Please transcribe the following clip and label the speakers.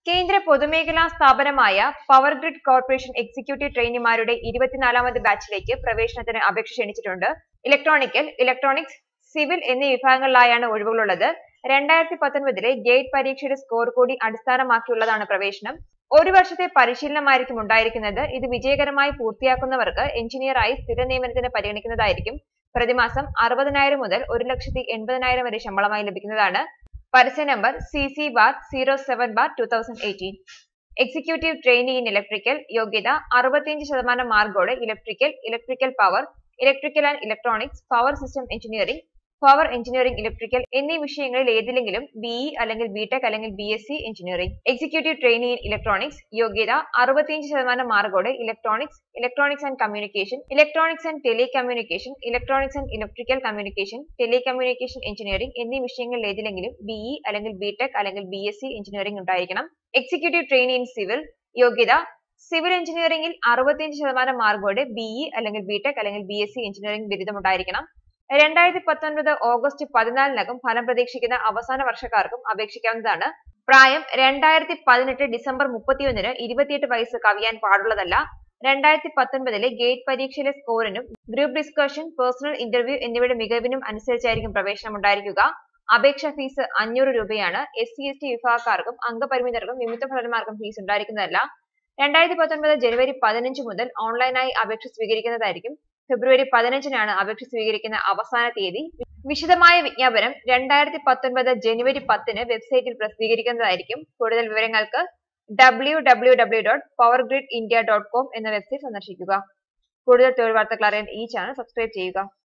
Speaker 1: കേന്ദ്ര പൊതുമേഖലാ സ്ഥാപനമായ പവർ ഗ്രിഡ് കോർപ്പറേഷൻ എക്സിക്യൂട്ടീവ് ട്രെയിനിമാരുടെ ഇരുപത്തിനാലാമത് ബാച്ചിലേക്ക് പ്രവേശനത്തിന് അപേക്ഷ ക്ഷണിച്ചിട്ടുണ്ട് ഇലക്ട്രോണിക്കൽ ഇലക്ട്രോണിക്സ് സിവിൽ എന്നീ വിഭാഗങ്ങളിലായാണ് ഒഴിവുകളുള്ളത് രണ്ടായിരത്തി പത്തൊൻപതിലെ ഗേറ്റ് പരീക്ഷയുടെ സ്കോർ കൂടി അടിസ്ഥാനമാക്കിയുള്ളതാണ് പ്രവേശനം ഒരു വർഷത്തെ പരിശീലനമായിരിക്കും ഉണ്ടായിരിക്കുന്നത് ഇത് വിജയകരമായി പൂർത്തിയാക്കുന്നവർക്ക് എഞ്ചിനീയറായി സ്ഥിര നിയമനത്തിന് പരിഗണിക്കുന്നതായിരിക്കും പ്രതിമാസം അറുപതിനായിരം മുതൽ ഒരു ലക്ഷത്തി എൺപതിനായിരം വരെ ശമ്പളമായി ലഭിക്കുന്നതാണ് പരസ്യ number C C bar zero seven bar two thousand eighteen executive trainee in electrical യോഗ്യത അറുപത്തിയഞ്ച് ശതമാനം മാർക്കോട് electrical electrical power electrical and electronics power system engineering power engineering electrical എന്നീ വിഷയങ്ങളിൽ ഏതിലെങ്കിലും ബിഇ അല്ലെങ്കിൽ ബിടെക് അല്ലെങ്കിൽ B S C engineering executive trainee in electronics യോഗ്യത അറുപത്തിയഞ്ച് ശതമാനം മാർക്കോടെ electronics electronics and communication electronics and telecommunication electronics and electrical communication telecommunication engineering എന്നീ വിഷയങ്ങളിൽ ഏതിലെങ്കിലും ബിഇ അല്ലെങ്കിൽ ബിടെക് അല്ലെങ്കിൽ ബി എസ് സി എഞ്ചിനീയറിംഗ് ഉണ്ടായിരിക്കണം എക്സിക്യൂട്ടീവ് ട്രെയിനി ഇൻ സിവിൽ യോഗ്യത സിവിൽ എഞ്ചിനീയറിംഗിൽ അറുപത്തിയഞ്ച് ശതമാനം മാർക്കോടെ ബിഇ അല്ലെങ്കിൽ ബിടെക് അല്ലെങ്കിൽ ബി എസ് സി എഞ്ചിനീയറിംഗ് ബിരുദം ഉണ്ടായിരിക്കണം രണ്ടായിരത്തി പത്തൊൻപത് ഓഗസ്റ്റ് പതിനാലിനകം ഫലം പ്രതീക്ഷിക്കുന്ന അവസാന വർഷക്കാർക്കും അപേക്ഷിക്കാവുന്നതാണ് പ്രായം രണ്ടായിരത്തി പതിനെട്ട് ഡിസംബർ മുപ്പത്തിയൊന്നിന് ഇരുപത്തിയെട്ട് വയസ്സ് കവിയാൻ പാടുള്ളതല്ല രണ്ടായിരത്തി പത്തൊൻപതിലെ ഗേറ്റ് പരീക്ഷയിലെ സ്കോറിനും ഗ്രൂപ്പ് ഡിസ്കഷൻ പേഴ്സണൽ ഇന്റർവ്യൂ എന്നിവയുടെ മികവിനും അനുസരിച്ചായിരിക്കും പ്രവേശനം ഉണ്ടായിരിക്കുക അപേക്ഷാ ഫീസ് അഞ്ഞൂറ് രൂപയാണ് എസ് സി എസ് ടി വിഭാഗക്കാർക്കും അംഗപരിമിതർക്കും വിമുക്ത ഭടന്മാർക്കും ഫീസ് ഉണ്ടായിരിക്കുന്നതല്ല രണ്ടായിരത്തി പത്തൊൻപത് ജനുവരി പതിനഞ്ച് മുതൽ ഓൺലൈനായി അപേക്ഷ സ്വീകരിക്കുന്നതായിരിക്കും ഫെബ്രുവരി പതിനഞ്ചിനാണ് അപേക്ഷ സ്വീകരിക്കുന്ന അവസാന തീയതി വിശദമായ വിജ്ഞാപനം രണ്ടായിരത്തി പത്തൊൻപത് ജനുവരി പത്തിന് വെബ്സൈറ്റിൽ പ്രസിദ്ധീകരിക്കുന്നതായിരിക്കും കൂടുതൽ വിവരങ്ങൾക്ക് W W W dot power grid India dot com എന്ന വെബ്സൈറ്റ് സന്ദർശിക്കുക കൂടുതൽ തൊഴിൽ വാർത്തകൾ അറിയാൻ ഈ ചാനൽ സബ്സ്ക്രൈബ് ചെയ്യുക